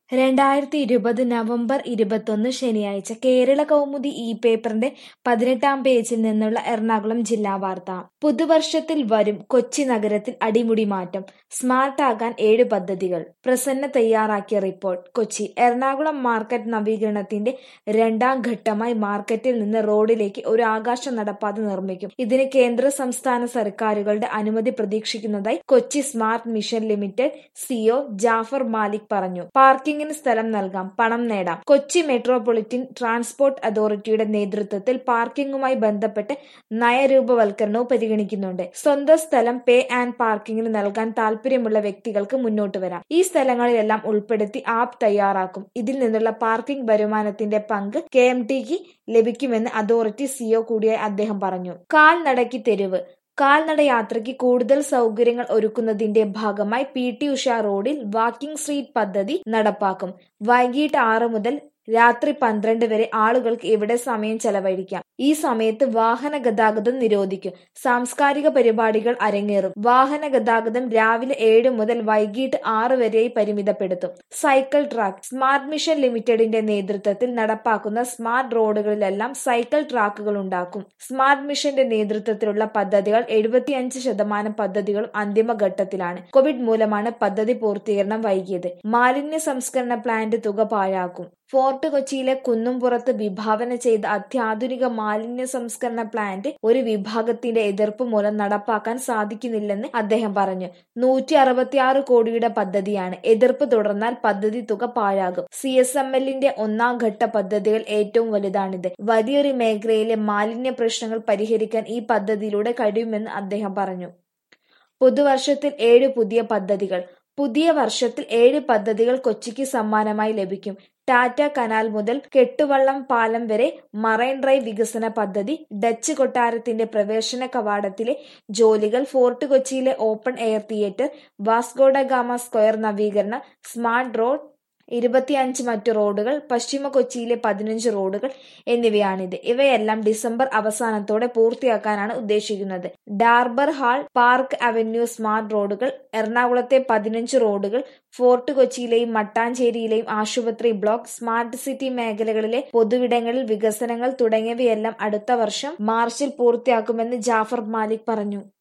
രണ്ടായിരത്തി ഇരുപത് നവംബർ ഇരുപത്തൊന്ന് ശനിയാഴ്ച കേരള കൗമുദി ഈ പേപ്പറിന്റെ പതിനെട്ടാം പേജിൽ നിന്നുള്ള എറണാകുളം ജില്ലാ വാർത്ത പുതുവർഷത്തിൽ വരും കൊച്ചി നഗരത്തിൽ അടിമുടി മാറ്റം സ്മാർട്ടാകാൻ ഏഴ് പദ്ധതികൾ പ്രസന്ന തയ്യാറാക്കിയ റിപ്പോർട്ട് കൊച്ചി എറണാകുളം മാർക്കറ്റ് നവീകരണത്തിന്റെ രണ്ടാം ഘട്ടമായി മാർക്കറ്റിൽ നിന്ന് റോഡിലേക്ക് ഒരു ആകാശ നടപ്പാത നിർമ്മിക്കും ഇതിന് കേന്ദ്ര സംസ്ഥാന സർക്കാരുകളുടെ അനുമതി പ്രതീക്ഷിക്കുന്നതായി Kochi smart mission limited CEO Jafar Malik പറഞ്ഞു പാർക്കിംഗിന് സ്ഥലം നൽകാം പണം നേടാം കൊച്ചി മെട്രോപൊളിറ്റൻ ട്രാൻസ്പോർട്ട് അതോറിറ്റിയുടെ നേതൃത്വത്തിൽ പാർക്കിംഗുമായി ബന്ധപ്പെട്ട് നയരൂപവൽക്കരണവും പരിഗണിക്കുന്നുണ്ട് സ്വന്തം സ്ഥലം പേ ആൻഡ് പാർക്കിംഗിന് നൽകാൻ താല്പര്യമുള്ള വ്യക്തികൾക്ക് മുന്നോട്ട് വരാം ഈ സ്ഥലങ്ങളിലെല്ലാം ഉൾപ്പെടുത്തി ആപ്പ് തയ്യാറാക്കും ഇതിൽ നിന്നുള്ള പാർക്കിംഗ് വരുമാനത്തിന്റെ പങ്ക് കെ എം ടിക്ക് ലഭിക്കുമെന്ന് അതോറിറ്റി സിഒ കൂടിയായി അദ്ദേഹം പറഞ്ഞു കാൽനടയ്ക്ക് തെരുവ് കാൽനട യാത്രയ്ക്ക് കൂടുതൽ സൗകര്യങ്ങൾ ഒരുക്കുന്നതിന്റെ ഭാഗമായി പി ടി ഉഷ റോഡിൽ വാക്കിംഗ് സ്ട്രീറ്റ് പദ്ധതി നടപ്പാക്കും വൈകിട്ട് ആറ് മുതൽ രാത്രി പന്ത്രണ്ട് വരെ ആളുകൾക്ക് ഇവിടെ സമയം ചെലവഴിക്കാം ഈ സമയത്ത് വാഹന ഗതാഗതം നിരോധിക്കും സാംസ്കാരിക പരിപാടികൾ അരങ്ങേറും വാഹന ഗതാഗതം രാവിലെ ഏഴ് മുതൽ വൈകിട്ട് ആറ് വരെയായി പരിമിതപ്പെടുത്തും സൈക്കിൾ ട്രാക്ക് സ്മാർട്ട് മിഷൻ ലിമിറ്റഡിന്റെ നേതൃത്വത്തിൽ നടപ്പാക്കുന്ന സ്മാർട്ട് റോഡുകളിലെല്ലാം സൈക്കിൾ ട്രാക്കുകൾ ഉണ്ടാക്കും സ്മാർട്ട് മിഷന്റെ നേതൃത്വത്തിലുള്ള പദ്ധതികൾ എഴുപത്തിയഞ്ച് ശതമാനം പദ്ധതികളും അന്തിമഘട്ടത്തിലാണ് കോവിഡ് മൂലമാണ് പദ്ധതി പൂർത്തീകരണം വൈകിയത് മാലിന്യ സംസ്കരണ പ്ലാന്റ് തുക പാഴാക്കും ഫോർട്ട് കൊച്ചിയിലെ കുന്നുംപുറത്ത് വിഭാവന ചെയ്ത അത്യാധുനിക മാലിന്യ സംസ്കരണ പ്ലാന്റ് ഒരു വിഭാഗത്തിന്റെ എതിർപ്പ് മൂലം നടപ്പാക്കാൻ സാധിക്കുന്നില്ലെന്ന് അദ്ദേഹം പറഞ്ഞു നൂറ്റി അറുപത്തിയാറ് കോടിയുടെ പദ്ധതിയാണ് എതിർപ്പ് തുടർന്നാൽ പദ്ധതി തുക പാഴാകും സി എസ് എം എല്ലിന്റെ ഒന്നാം ഘട്ട പദ്ധതികൾ ഏറ്റവും വലുതാണിത് വലിയൊരു മേഖലയിലെ മാലിന്യ പ്രശ്നങ്ങൾ പരിഹരിക്കാൻ ഈ പദ്ധതിയിലൂടെ കഴിയുമെന്ന് അദ്ദേഹം പറഞ്ഞു പുതുവർഷത്തിൽ ഏഴ് പുതിയ പദ്ധതികൾ പുതിയ വർഷത്തിൽ ഏഴ് പദ്ധതികൾ കൊച്ചിക്ക് സമ്മാനമായി ലഭിക്കും ടാറ്റ കനാൽ മുതൽ കെട്ടുവള്ളം പാലം വരെ മറൈൻ ഡ്രൈവ് വികസന പദ്ധതി ഡച്ച് കൊട്ടാരത്തിന്റെ പ്രവേശന കവാടത്തിലെ ജോലികൾ ഫോർട്ട് കൊച്ചിയിലെ open air theatre Vasco da Gama square നവീകരണം സ്മാർട്ട് റോഡ് ഇരുപത്തിയഞ്ച് മറ്റു റോഡുകൾ പശ്ചിമ കൊച്ചിയിലെ പതിനഞ്ച് റോഡുകൾ എന്നിവയാണിത് ഇവയെല്ലാം ഡിസംബർ അവസാനത്തോടെ പൂർത്തിയാക്കാനാണ് ഉദ്ദേശിക്കുന്നത് Durbar hall park avenue smart റോഡുകൾ എറണാകുളത്തെ പതിനഞ്ച് റോഡുകൾ ഫോർട്ട് കൊച്ചിയിലെയും മട്ടാഞ്ചേരിയിലെയും ആശുപത്രി ബ്ലോക്ക് സ്മാർട്ട് സിറ്റി മേഖലകളിലെ പൊതുവിടങ്ങളിൽ വികസനങ്ങൾ തുടങ്ങിയവയെല്ലാം അടുത്ത വർഷം മാർച്ചിൽ പൂർത്തിയാക്കുമെന്ന് ജാഫർ മാലിക് പറഞ്ഞു